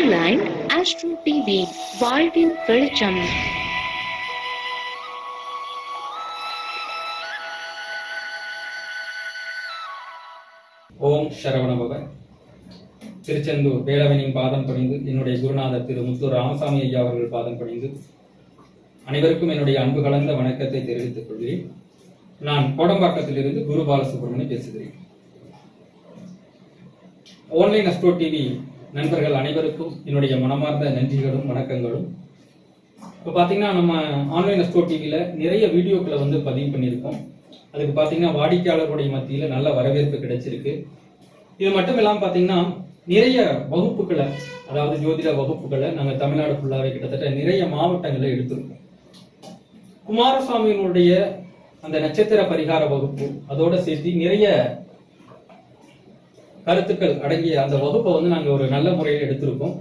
Lifeline Astro TV வாழ்வின் வெளிச்சம் ஓம் சரவணபவ திருச்செந்தூர் வேளவனின் பாதம் பணிந்து என்னுடைய குருநாதர் திரு முத்து ராமசாமி ஐயா அவர்கள் பாதம் பணிந்து அனைவருக்கும் என்னுடைய அன்பு கலந்த வணக்கத்தை தெரிவித்துக் கொள்கிறேன் நான் கோடம்பாக்கத்திலிருந்து குரு பாலசுப்ரமணி பேசுகிறேன் ஆன்லைன் அஸ்ட்ரோ டிவி நண்பர்கள் அனைவருக்கும் என்னுடைய மனமார்ந்த நன்றிகளும் வணக்கங்களும் இப்போ பார்த்தீங்கன்னா நம்ம ஆன்லைன் அஸ்ட்ரோ டிவியில் நிறைய வீடியோக்களை வந்து பதிவு பண்ணியிருக்கோம் அதுக்கு பார்த்தீங்கன்னா வாடிக்கையாளர்களுடைய மத்தியில் நல்ல வரவேற்பு கிடைச்சிருக்கு இது மட்டும் இல்லாமல் பார்த்தீங்கன்னா நிறைய வகுப்புகளை அதாவது ஜோதிட வகுப்புகளை நாங்கள் தமிழ்நாடு ஃபுல்லாகவே கிட்டத்தட்ட நிறைய மாவட்டங்களில் எடுத்திருக்கோம் குமாரசுவாமியினுடைய அந்த நட்சத்திர பரிகார வகுப்பு அதோட சேர்த்து நிறைய கருத்துக்கள் அடங்கிய அந்த வகுப்பை வந்து நாங்கள் ஒரு நல்ல முறையில் எடுத்திருக்கோம்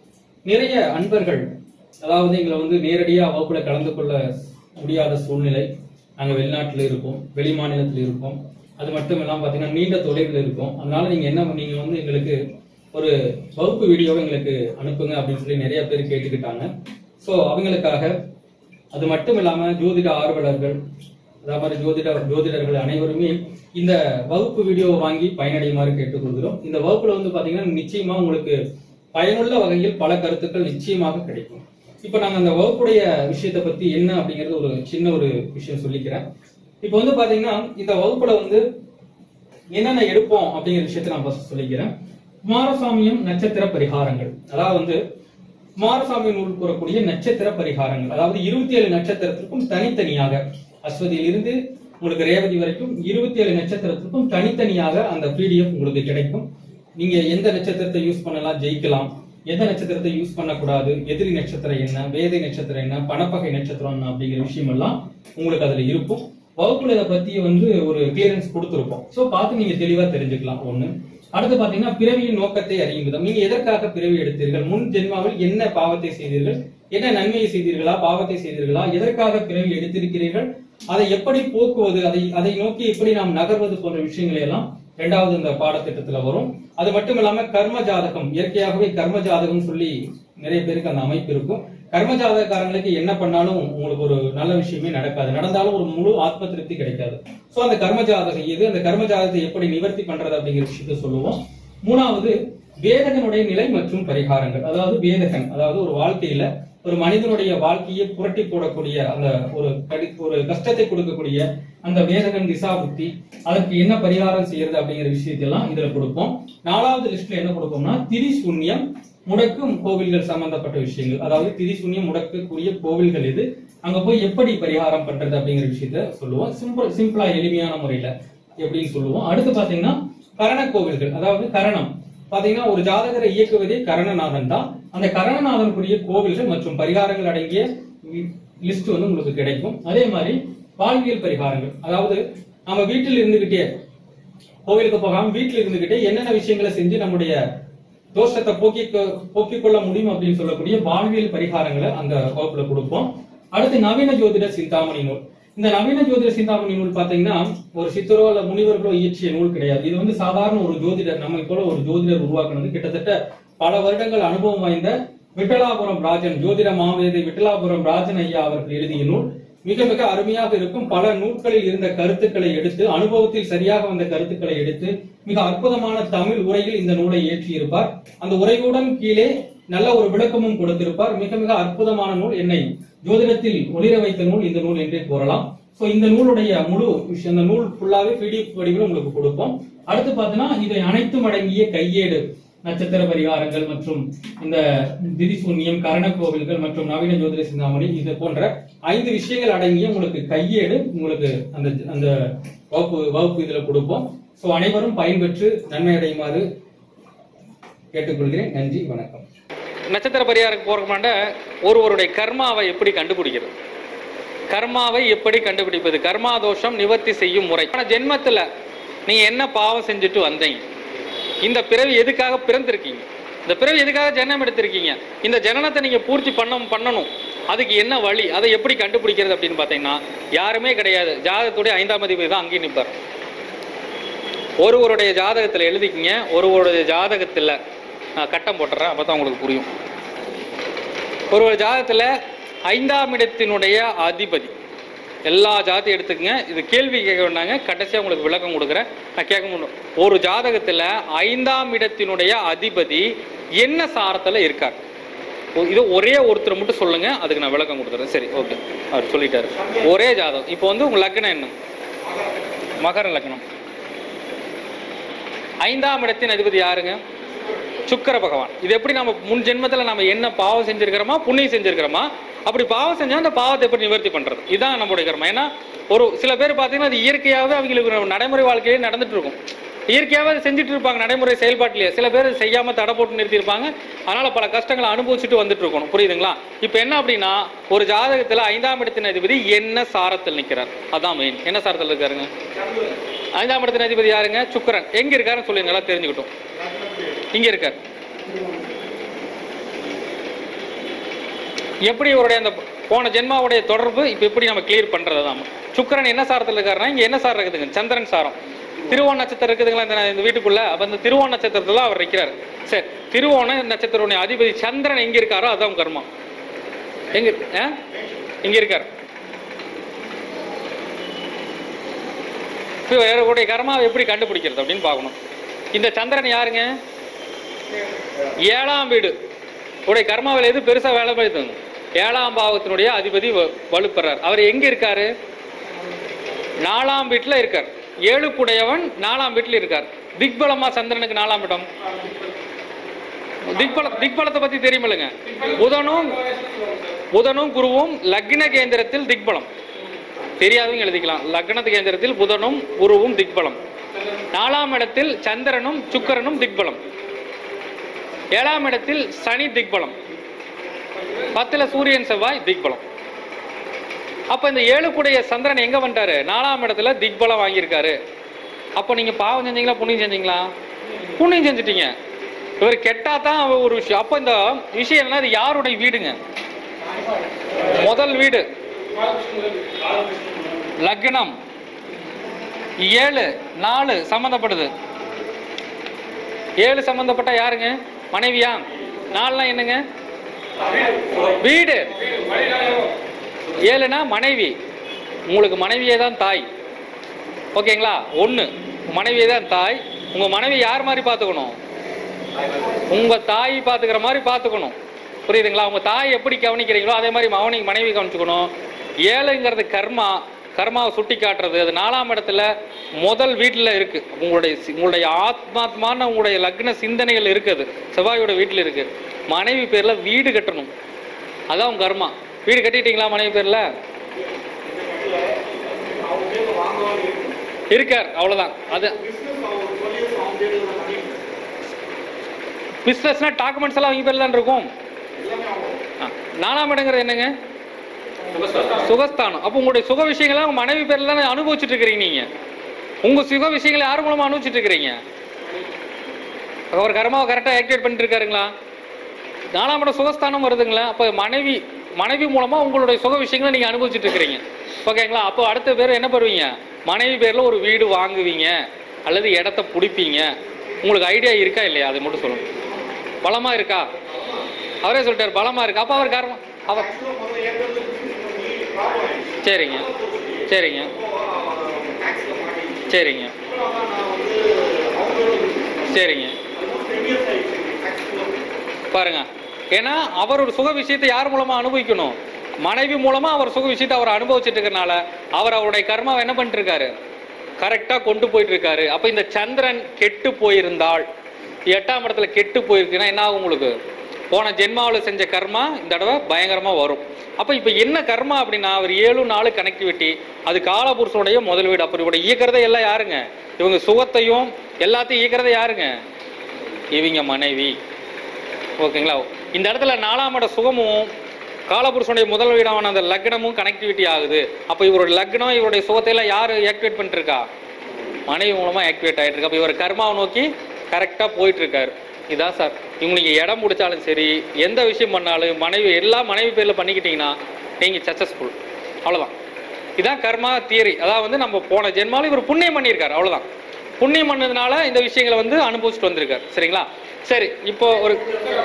நிறைய அன்பர்கள் அதாவது எங்களை வந்து நேரடியாக வகுப்புல கலந்து கொள்ள முடியாத சூழ்நிலை நாங்கள் வெளிநாட்டில் இருக்கோம் வெளி மாநிலத்தில் இருக்கோம் அது மட்டும் இல்லாமல் பார்த்தீங்கன்னா நீண்ட தொலைவில் இருக்கோம் அதனால நீங்கள் என்ன நீங்க வந்து எங்களுக்கு ஒரு வகுப்பு வீடியோவை எங்களுக்கு அனுப்புங்க அப்படின்னு சொல்லி நிறைய பேர் கேட்டுக்கிட்டாங்க ஸோ அவங்களுக்காக அது மட்டும் இல்லாமல் ஜோதிட ஆர்வலர்கள் அதே மாதிரி ஜோதிட ஜோதிடர்கள் அனைவருமே இந்த வகுப்பு வீடியோவை வாங்கி பயனடையுமாறு கேட்டுக்கொள்கிறோம் இந்த வகுப்புல வந்து பாத்தீங்கன்னா நிச்சயமா உங்களுக்கு பயனுள்ள வகையில் பல கருத்துக்கள் நிச்சயமாக கிடைக்கும் இப்போ நாங்க அந்த வகுப்புடைய விஷயத்தை பத்தி என்ன அப்படிங்கிறது ஒரு சின்ன ஒரு விஷயம் சொல்லிக்கிறேன் இப்போ வந்து பாத்தீங்கன்னா இந்த வகுப்புல வந்து என்னென்ன எடுப்போம் அப்படிங்கிற விஷயத்தை நான் first சொல்லிக்கிறேன் குமாரசாமியும் நட்சத்திர பரிகாரங்கள் அதாவது வந்து குமாரசாமி நூல் கூறக்கூடிய நட்சத்திர பரிகாரங்கள் அதாவது இருபத்தி ஏழு நட்சத்திரத்திற்கும் தனித்தனியாக அஸ்வதியில் இருந்து உங்களுக்கு ரேவதி வரைக்கும் இருபத்தி ஏழு நட்சத்திரத்திற்கும் தனித்தனியாக அந்த பிடிஎஃப் உங்களுக்கு கிடைக்கும் நீங்க எந்த நட்சத்திரத்தை யூஸ் பண்ணலாம் ஜெயிக்கலாம் எந்த நட்சத்திரத்தை யூஸ் பண்ணக்கூடாது எதிரி நட்சத்திரம் என்ன வேதை நட்சத்திரம் என்ன பணப்பகை நட்சத்திரம் என்ன அப்படிங்கிற விஷயம் எல்லாம் உங்களுக்கு அதுல இருக்கும் வகுப்புல இதை பத்தி வந்து ஒரு கிளியரன்ஸ் கொடுத்துருப்போம் சோ பார்த்து நீங்க தெளிவா தெரிஞ்சுக்கலாம் ஒண்ணு அடுத்து பாத்தீங்கன்னா பிறவியின் நோக்கத்தை அறியும் விதம் நீங்க எதற்காக பிறவி எடுத்தீர்கள் முன் ஜென்மாவில் என்ன பாவத்தை செய்தீர்கள் என்ன நன்மையை செய்தீர்களா பாவத்தை செய்தீர்களா எதற்காக பிறவி எடுத்திருக்கிறீர்கள் அதை எப்படி போக்குவது அதை அதை நோக்கி எப்படி நாம் நகர்வது போன்ற விஷயங்களை எல்லாம் இரண்டாவது இந்த பாடத்திட்டத்துல வரும் அது மட்டும் இல்லாம கர்ம ஜாதகம் இயற்கையாகவே கர்ம ஜாதகம் சொல்லி நிறைய பேருக்கு அந்த அமைப்பு இருக்கும் கர்ம ஜாதகக்காரங்களுக்கு என்ன பண்ணாலும் உங்களுக்கு ஒரு நல்ல விஷயமே நடக்காது நடந்தாலும் ஒரு முழு ஆத்ம திருப்தி கிடைக்காது சோ அந்த கர்ம ஜாதகம் எது அந்த கர்ம ஜாதகத்தை எப்படி நிவர்த்தி பண்றது அப்படிங்கிற விஷயத்த சொல்லுவோம் மூணாவது வேதகனுடைய நிலை மற்றும் பரிகாரங்கள் அதாவது வேதகன் அதாவது ஒரு வாழ்க்கையில ஒரு மனிதனுடைய வாழ்க்கையை புரட்டி போடக்கூடிய அந்த ஒரு கடி ஒரு கஷ்டத்தை கொடுக்கக்கூடிய அந்த வேதகன் திசா புத்தி அதற்கு என்ன பரிகாரம் செய்யறது அப்படிங்கிற விஷயத்தெல்லாம் இதுல கொடுப்போம் நாலாவது லிஸ்ட்ல என்ன கொடுப்போம்னா திரி சூன்யம் முடக்கும் கோவில்கள் சம்பந்தப்பட்ட விஷயங்கள் அதாவது திரி சூன்யம் முடக்கக்கூடிய கோவில்கள் எது அங்க போய் எப்படி பரிகாரம் பண்றது அப்படிங்கிற விஷயத்த சொல்லுவோம் சிம்பிள் சிம்பிளா எளிமையான முறையில எப்படின்னு சொல்லுவோம் அடுத்து பாத்தீங்கன்னா கரண கோவில்கள் அதாவது கரணம் பாத்தீங்கன்னா ஒரு ஜாதகரை இயக்குவதே கரணநாதன் தான் அந்த கரணநாதனுக்குரிய கோவில்கள் மற்றும் பரிகாரங்கள் அடங்கிய லிஸ்ட் வந்து உங்களுக்கு கிடைக்கும் அதே மாதிரி வாழ்வியல் பரிகாரங்கள் அதாவது நம்ம வீட்டில் இருந்துகிட்டே கோவிலுக்கு போகாம வீட்டில் இருந்துகிட்டே என்னென்ன விஷயங்களை செஞ்சு நம்முடைய தோஷத்தை போக்கி போக்கிக் கொள்ள முடியும் அப்படின்னு சொல்லக்கூடிய வாழ்வியல் பரிகாரங்களை அந்த வகுப்புல கொடுப்போம் அடுத்து நவீன ஜோதிட சிந்தாமணி நூல் இந்த நவீன ஜோதிட சிந்தாமணி நூல் பாத்தீங்கன்னா ஒரு சித்தரோ அல்ல முனிவர்களோ இயற்றிய நூல் கிடையாது இது வந்து சாதாரண ஒரு ஜோதிடர் நம்மை போல ஒரு ஜோதிடர் உருவாக்குனது கிட்டத்தட்ட பல வருடங்கள் அனுபவம் வாய்ந்த விட்டலாபுரம் ராஜன் ஜோதிட மாமேதை விட்டலாபுரம் ராஜன் ஐயா அவர்கள் எழுதிய நூல் மிக மிக அருமையாக இருக்கும் பல நூல்களில் இருந்த கருத்துக்களை எடுத்து அனுபவத்தில் சரியாக வந்த கருத்துக்களை எடுத்து மிக அற்புதமான தமிழ் உரையில் இந்த நூலை இயற்றியிருப்பார் அந்த உரையுடன் கீழே நல்ல ஒரு விளக்கமும் கொடுத்திருப்பார் மிக மிக அற்புதமான நூல் என்னை ஜோதிடத்தில் ஒளிர வைத்த நூல் இந்த நூல் என்றே கூறலாம் சோ இந்த நூலுடைய முழு விஷயம் இந்த நூல் ஃபுல்லாவே பிடிஎஃப் வடிவில் உங்களுக்கு கொடுப்போம் அடுத்து பார்த்தீங்கன்னா இதை அனைத்தும் அடங்கிய கையேடு நட்சத்திர பரிகாரங்கள் மற்றும் இந்த திதிசூன்யம் கரண கோவில்கள் மற்றும் நவீன ஜோதிட சிந்தாமணி இது போன்ற ஐந்து விஷயங்கள் அடங்கிய உங்களுக்கு கையேடு உங்களுக்கு அந்த அந்த வகுப்பு வகுப்பு இதுல கொடுப்போம் சோ அனைவரும் பயன்பெற்று நன்மை அடையுமாறு கேட்டுக்கொள்கிறேன் நன்றி வணக்கம் நட்சத்திர பரிகாரம் போறமாண்ட ஒருவருடைய கர்மாவை எப்படி கண்டுபிடிக்கிறது கர்மாவை எப்படி கண்டுபிடிப்பது கர்மா தோஷம் நிவர்த்தி செய்யும் முறை ஆனா ஜென்மத்துல நீங்க என்ன பாவம் செஞ்சுட்டு வந்தீங்க இந்த பிறவி எதுக்காக பிறந்திருக்கீங்க இந்த பிறவி எதுக்காக ஜனனம் எடுத்திருக்கீங்க இந்த ஜனனத்தை நீங்க பூர்த்தி பண்ண பண்ணணும் அதுக்கு என்ன வழி அதை எப்படி கண்டுபிடிக்கிறது அப்படின்னு பார்த்தீங்கன்னா யாருமே கிடையாது ஜாதகத்துடைய ஐந்தாம் அதிபதி தான் அங்கேயும் நிற்பார் ஒருவருடைய ஜாதகத்தில் எழுதிக்கிங்க ஒருவருடைய ஜாதகத்தில் நான் கட்டம் போட்டுறேன் அப்போ தான் உங்களுக்கு புரியும் ஒரு ஒரு ஜாதகத்தில் ஐந்தாம் இடத்தினுடைய அதிபதி எல்லா ஜாதியும் எடுத்துக்கங்க இது கேள்வி கேட்க வேண்டாங்க கடைசியாக உங்களுக்கு விளக்கம் கொடுக்குறேன் நான் கேட்க முடியும் ஒரு ஜாதகத்தில் ஐந்தாம் இடத்தினுடைய அதிபதி என்ன சாரத்தில் இருக்கார் ஓ, இது ஒரே ஒருத்தர் மட்டும் சொல்லுங்க அதுக்கு நான் விளக்கம் கொடுத்துறேன் சரி ஓகே அவர் சொல்லிட்டாரு ஒரே ஜாதகம் இப்போ வந்து உங்க லக்னம் என்ன மகர லக்னம் ஐந்தாம் இடத்தின் அதிபதி யாருங்க சுக்கிர பகவான் இது எப்படி நம்ம முன் ஜென்மத்துல நம்ம என்ன பாவம் செஞ்சிருக்கிறோமா புண்ணியம் செஞ்சிருக்கிறோமா அப்படி பாவம் செஞ்சா அந்த பாவத்தை எப்படி நிவர்த்தி பண்றது இதான் நம்முடைய கர்மம் ஏன்னா ஒரு சில பேர் பார்த்தீங்கன்னா அது இயற்கையாகவே அவங்களுக்கு நடைமுறை வாழ்க்கையிலே நடந்துட்டு இருக்கும் இயற்கையாகவே அதை செஞ்சுட்டு இருப்பாங்க நடைமுறை செயல்பாட்டிலேயே சில பேர் செய்யாம தடை போட்டு நிறுத்தியிருப்பாங்க அதனால பல கஷ்டங்களை அனுபவிச்சுட்டு வந்துட்டு இருக்கணும் புரியுதுங்களா இப்போ என்ன அப்படின்னா ஒரு ஜாதகத்துல ஐந்தாம் இடத்தின் அதிபதி என்ன சாரத்தில் நிற்கிறார் அதான் மெயின் என்ன சாரத்தில் இருக்காருங்க ஐந்தாம் இடத்தின் அதிபதி யாருங்க சுக்கிரன் எங்க இருக்காருன்னு சொல்லுங்க நல்லா தெரிஞ்சுக்கிட்டோம் இங்க இருக்கார் எப்படி இவருடைய அந்த போன ஜென்மாவுடைய தொடர்பு இப்போ எப்படி நம்ம கிளியர் பண்றது தான் சுக்கிரன் என்ன சாரத்தில் இருக்காருன்னா இங்க என்ன சாரம் இருக்குதுங்க சந்திரன் சாரம் திருவோண நட்சத்திரம் இருக்குதுங்களா இந்த இந்த வீட்டுக்குள்ள அப்ப இந்த திருவோண நட்சத்திரத்துல அவர் நிற்கிறார் சரி திருவோண நட்சத்திரனுடைய அதிபதி சந்திரன் எங்க இருக்காரோ அதான் கர்மம் எங்க ஆ? இங்க இருக்கார் இப்போ இவருடைய கர்மாவை எப்படி கண்டுபிடிக்கிறது அப்படின்னு பார்க்கணும் இந்த சந்திரன் யாருங்க ஏழாம் வீடு உடைய கர்மாவில் எது பெருசா வேலை பண்ணுதுங்க ஏழாம் பாவத்தினுடைய அதிபதி வ- வலுப்பெறார் அவர் எங்க இருக்காரு நாலாம் வீட்டுல இருக்கார் ஏழுக்குடையவன் நாலாம் வீட்டுல இருக்கார் திக்பலமா சந்திரனுக்கு நாலாம் இடம் திக்பல திக்பலத்தை பத்தி தெரியுமில்லைங்க புதனும் புதனும் குருவும் லக்ன கேந்திரத்தில் திக்பலம் தெரியாதவங்க எழுதிக்கலாம் லக்னத்து கேந்திரத்தில் புதனும் குருவும் திக்பலம் நாலாம் இடத்தில் சந்திரனும் சுக்கிரனும் திக்பலம் ஏழாம் இடத்தில் சனி திக்பலம் பத்துல சூரியன் செவ்வாய் திக்பலம் அப்ப இந்த ஏழுக்குடைய சந்திரன் எங்க வந்துட்டாரு நாலாம் இடத்துல திக்பலம் வாங்கியிருக்காரு அப்ப நீங்க பாவம் செஞ்சீங்களா புண்ணியம் செஞ்சீங்களா புண்ணியம் செஞ்சுட்டீங்க இவர் கெட்டா தான் ஒரு விஷயம் அப்ப இந்த விஷயம் என்ன இது யாருடைய வீடுங்க முதல் வீடு லக்னம் ஏழு நாலு சம்பந்தப்படுது ஏழு சம்பந்தப்பட்ட யாருங்க மனைவியா நாலுனா என்னங்க வீடு ஏழுனா மனைவி உங்களுக்கு மனைவியே தான் தாய் ஓகேங்களா ஒன்று மனைவியே தான் தாய் உங்க மனைவி யார் மாதிரி பார்த்துக்கணும் உங்க தாய் பார்த்துக்கிற மாதிரி பார்த்துக்கணும் புரியுதுங்களா உங்க தாய் எப்படி கவனிக்கிறீங்களோ அதே மாதிரி மகனிக்கு மனைவி கவனிச்சுக்கணும் ஏழுங்கிறது கர்மா கர்மாவை சுட்டி காட்டுறது அது நாலாம் இடத்துல முதல் வீட்டில் இருக்கு உங்களுடைய சி- உங்களுடைய ஆத்மாத்மான உங்களுடைய லக்ன சிந்தனைகள் இருக்குது செவ்வாயோட வீட்டில் இருக்கு மனைவி பேர்ல வீடு கட்டணும் அதான் உங்க கர்மா வீடு கட்டிட்டீங்களா மனைவி பேர்ல இருக்கார் அவ்வளவுதான் அது பிஸ்னஸ்னா டாக்குமெண்ட்ஸ் எல்லாம் அவங்க பேர்ல தான் இருக்கும் ஆ, நாலாம் இடங்கிறது என்னங்க சுகஸ்தானம் அப்போ உங்களுடைய சுக விஷயங்களை உங்க மனைவி பேர்ல தானே அனுபவிச்சுட்டு இருக்கிறீங்க நீங்க உங்க சுக விஷயங்களை யார் மூலமா அனுபவிச்சுட்டு இருக்கிறீங்க அவர் கர்மாவை கரெக்டாக ஆக்டிவேட் பண்ணிட்டு இருக்காருங்களா நாலாம் இடம் சுகஸ்தானம் வருதுங்களா அப்போ மனைவி மனைவி மூலமா உங்களுடைய சுக விஷயங்களை நீங்க அனுபவிச்சுட்டு இருக்கிறீங்க ஓகேங்களா அப்போ அடுத்த பேர் என்ன பண்ணுவீங்க மனைவி பேர்ல ஒரு வீடு வாங்குவீங்க அல்லது இடத்த பிடிப்பீங்க உங்களுக்கு ஐடியா இருக்கா இல்லையா அதை மட்டும் சொல்லுங்க பலமா இருக்கா அவரே சொல்லிட்டாரு பலமா இருக்கு அப்போ அவர் கர்மம் அவர் சரிங்க சரிங்க சரிங்க சரிங்க பாருங்க ஏன்னா அவர் ஒரு சுக விஷயத்தை யார் மூலமா அனுபவிக்கணும் மனைவி மூலமா அவர் சுக விஷயத்தை அவர் அனுபவிச்சுட்டு இருக்கறனால அவர் அவருடைய கர்மாவை என்ன பண்ணிட்டு இருக்காரு கரெக்டா கொண்டு போயிட்டு இருக்காரு அப்ப இந்த சந்திரன் கெட்டு போயிருந்தால் எட்டாம் இடத்துல கெட்டு போயிருக்குன்னா என்ன ஆகும் உங்களுக்கு போன ஜென்மாவில் செஞ்ச கர்மா இந்த தடவை பயங்கரமா வரும் அப்ப இப்ப என்ன கர்மா அப்படின்னா அவர் ஏழு நாலு கனெக்டிவிட்டி அது காலபுருஷனுடைய முதல் வீடு அப்ப இவருடைய இயக்கிறதே எல்லாம் யாருங்க இவங்க சுகத்தையும் எல்லாத்தையும் இயக்கிறதே யாருங்க இவங்க மனைவி ஓகேங்களா இந்த இடத்துல நாலாம் இட சுகமும் காலபுருஷனுடைய முதல் வீடான அந்த லக்னமும் கனெக்டிவிட்டி ஆகுது அப்போ இவருடைய லக்னம் இவருடைய சுகத்தை எல்லாம் யார் ஆக்டிவேட் பண்ணிட்டு இருக்கா மனைவி மூலமா ஆக்டிவேட் ஆயிட்டு இருக்கு அப்போ இவர் கர்மாவை நோக்கி கரெக்டாக போயிட்டு இருக்காரு இதான் சார் இவங்க நீங்க இடம் முடிச்சாலும் சரி எந்த விஷயம் பண்ணாலும் மனைவி எல்லா மனைவி பேர்ல பண்ணிக்கிட்டீங்கன்னா நீங்க சக்சஸ்ஃபுல் அவ்வளவுதான் இதான் கர்மா தியரி அதாவது வந்து நம்ம போன ஜென்மால இவர் புண்ணியம் பண்ணியிருக்காரு அவ்வளவுதான் புண்ணியம் பண்ணதுனால இந்த விஷயங்களை வந்து அனுபவிச்சுட்டு வந்திருக்காரு சரிங்களா சரி இப்போ ஒரு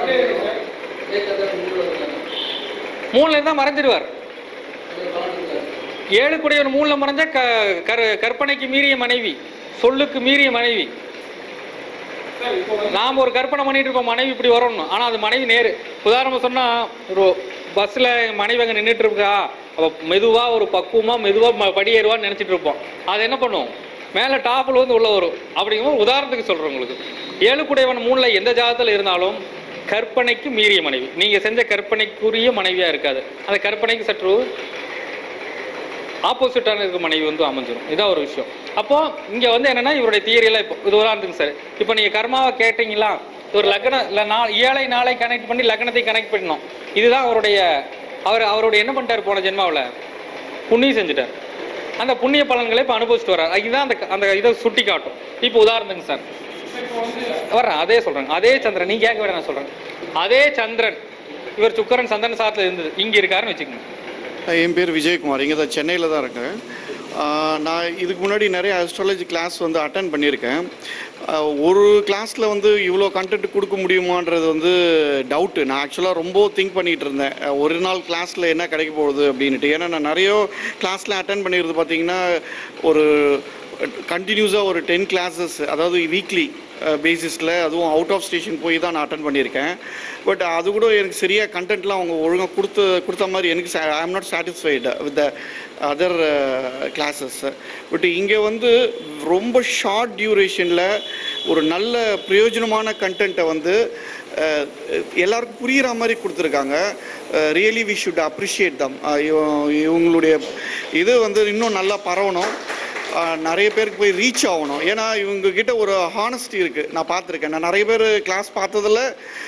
மூணுல இருந்தா மறைஞ்சிடுவார் ஏழு குடையவர் மூணுல மறைஞ்சா க- கரு- கற்பனைக்கு மீறிய மனைவி சொல்லுக்கு மீறிய மனைவி நாம ஒரு கற்பனை பண்ணிட்டு இருப்போம் மனைவி இப்படி வரணும் ஆனா அது மனைவி நேரு உதாரணமா சொன்னா ஒரு பஸ்ல மனைவி அங்க நின்றுட்டு இருக்கா அவ மெதுவா ஒரு பக்குவமா மெதுவா ம- படி ஏறுவான்னு நினைச்சிட்டு இருப்போம் அது என்ன பண்ணும் மேல டாப்ல வந்து உள்ள வரும் அப்படிங்கும் உதாரணத்துக்கு சொல்றேன் உங்களுக்கு ஏழு குடையவன் மூணுல எந்த ஜாதத்துல இருந்தாலும் கற்பனைக்கு மீறிய மனைவி நீங்க செஞ்ச கற்பனைக்குரிய மனைவியா இருக்காது அந்த கற்பனைக்கு சற்று ஆப்போசிட்டான இருக்க மனைவி வந்து அமைஞ்சிரும் இதான் ஒரு விஷயம் அப்போ இங்க வந்து என்னன்னா இவருடைய தியரியெல்லாம் இப்போ இது உதாரணத்துக்கு சார் இப்போ நீங்க கர்மாவை கேட்டீங்களா ஒரு லக்ன இல்ல நா- ஏழை நாளை கனெக்ட் பண்ணி லக்னத்தை கனெக்ட் பண்ணணும் இதுதான் அவருடைய அவர் அவருடைய என்ன பண்ணிட்டார் போன ஜென்மாவுல புண்ணியம் செஞ்சுட்டார் அந்த புண்ணிய பலன்களை இப்போ அனுபவிச்சுட்டு வர்றார் இதுதான் அந்த அந்த இதை சுட்டி காட்டும் இப்போ உதாரணத்துக்கு சார் வர்றேன் அதே சொல்றேன் அதே சந்திரன் நீ கேட்க வேண்டாம் நான் சொல்றேன் அதே சந்திரன் இவர் சுக்கரன் சந்திரன் சாத்துல இருந்தது இங்க இருக்காருன்னு வச்சுக்கோங்க என் பேர் விஜயகுமார் இங்கே தான் சென்னையில் தான் இருக்கேன் ஆஹ் நான் இதுக்கு முன்னாடி நிறைய அஸ்ட்ராலஜி கிளாஸ் வந்து அட்டன் பண்ணியிருக்கேன் ஆஹ் ஒரு கிளாஸில் வந்து இவ்வளோ கண்டென்ட் கொடுக்க முடியுமான்றது வந்து டவுட்டு நான் ஆக்சுவலாக ரொம்ப திங்க் பண்ணிகிட்டு இருந்தேன் ஆஹ் ஒரு நாள் கிளாஸில் என்ன கிடைக்க போகுது அப்படின்ட்டு ஏன்னா நான் நிறைய கிளாஸில் அட்டன் பண்ணியிருது பார்த்தீங்கன்னா ஒரு கண்டினியூஸாக ஒரு டென் கிளாஸஸ் அதாவது வீக்லி பேசிஸில் அதுவும் அவுட் ஆஃப் ஸ்டேஷன் போய் தான் நான் அட்டன் பண்ணியிருக்கேன் பட் அது கூட எனக்கு சரியாக கண்டென்ட்லாம் அவங்க ஒழுங்காக கொடுத்து கொடுத்த மாதிரி எனக்கு I am not satisfied with the other classes but இங்கே வந்து ரொம்ப ஷார்ட் டியூரேஷனில் ஒரு நல்ல பிரயோஜனமான கண்டென்ட்டை வந்து அஹ், எல்லாருக்கும் புரிகிற மாதிரி கொடுத்துருக்காங்க really we should appreciate them இவங்களுடைய இது வந்து இன்னும் நல்லா பரவணும் ஆஹ் நிறைய பேருக்கு போய் ரீச் ஆகணும் ஏன்னா இவங்க கிட்ட ஒரு ஹானஸ்டி இருக்கு நான் பார்த்துருக்கேன் நான் நிறைய பேர் கிளாஸ் பார்த்ததுல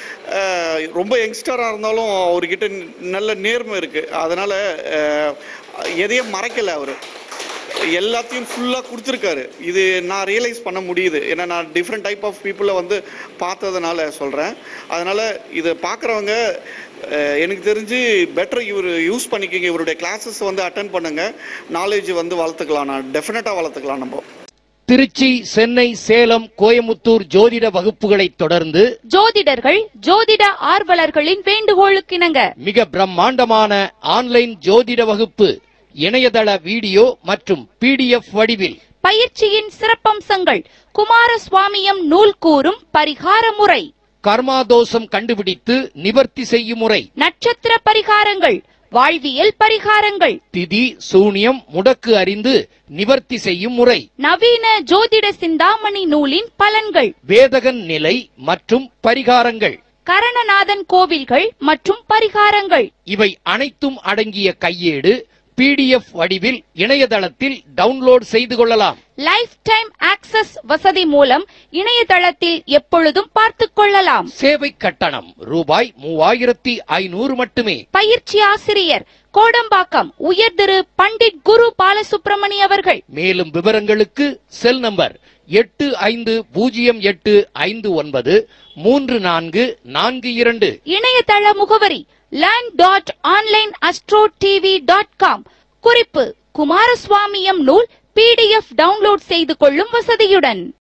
ஆஹ் ரொம்ப யங்ஸ்டராக இருந்தாலும் அவர்கிட்ட நல்ல நேர்மை இருக்கு அதனால ஆஹ் எதையும் மறைக்கல அவர் எல்லாத்தையும் ஃபுல்லாக கொடுத்துருக்காரு இது நான் ரியலைஸ் பண்ண முடியுது ஏன்னா நான் டிஃப்ரெண்ட் டைப் ஆஃப் பீப்புளை வந்து பார்த்ததுனால சொல்கிறேன் அதனால் இதை பார்க்குறவங்க எனக்கு தெரிஞ்சு பெட்டர் இவர் யூஸ் பண்ணிக்கங்க இவருடைய கிளாஸஸ் வந்து அட்டன் பண்ணுங்க நாலேஜ் வந்து வளர்த்துக்கலாம் நான் டெஃபினட்டாக வளர்த்துக்கலாம் நம்ம திருச்சி சென்னை சேலம் கோயமுத்தூர் ஜோதிட வகுப்புகளைத் தொடர்ந்து ஜோதிடர்கள் ஜோதிட ஆர்வலர்களின் வேண்டுகோளுக்கிணங்க மிக பிரம்மாண்டமான ஆன்லைன் ஜோதிட வகுப்பு இணையதள வீடியோ மற்றும் பிடிஎஃப் வடிவில் பயிற்சியின் சிறப்பம்சங்கள் குமாரசுவாமியம் நூல் கூறும் பரிகார முறை கர்மாதோஷம் கண்டுபிடித்து நிவர்த்தி செய்யும் முறை நட்சத்திர பரிகாரங்கள் வாழ்வியல் பரிகாரங்கள் திதி சூனியம் முடக்கு அறிந்து நிவர்த்தி செய்யும் முறை நவீன ஜோதிட சிந்தாமணி நூலின் பலன்கள் வேதகன் நிலை மற்றும் பரிகாரங்கள் கரணநாதன் கோவில்கள் மற்றும் பரிகாரங்கள் இவை அனைத்தும் அடங்கிய கையேடு பிடிஎஃப் வடிவில் இணையதளத்தில் டவுன்லோட் செய்து கொள்ளலாம் லைஃப் டைம் ஆக்சஸ் வசதி மூலம் இணையதளத்தில் எப்பொழுதும் பார்த்துக் கொள்ளலாம் சேவை கட்டணம் ரூபாய் மூவாயிரத்தி ஐநூறு மட்டுமே பயிற்சி ஆசிரியர் கோடம்பாக்கம் உயர் திரு பண்டிட் குரு பாலசுப்ரமணி அவர்கள் மேலும் விவரங்களுக்கு செல் நம்பர் எட்டு ஐந்து பூஜ்ஜியம் எட்டு ஐந்து ஒன்பது மூன்று நான்கு நான்கு இரண்டு இணையதள முகவரி land dot online astro TV dot com குறிப்பு குமாரசுவாமியம் நூல் பிடிஎஃப் டவுன்லோட் செய்து கொள்ளும் வசதியுடன்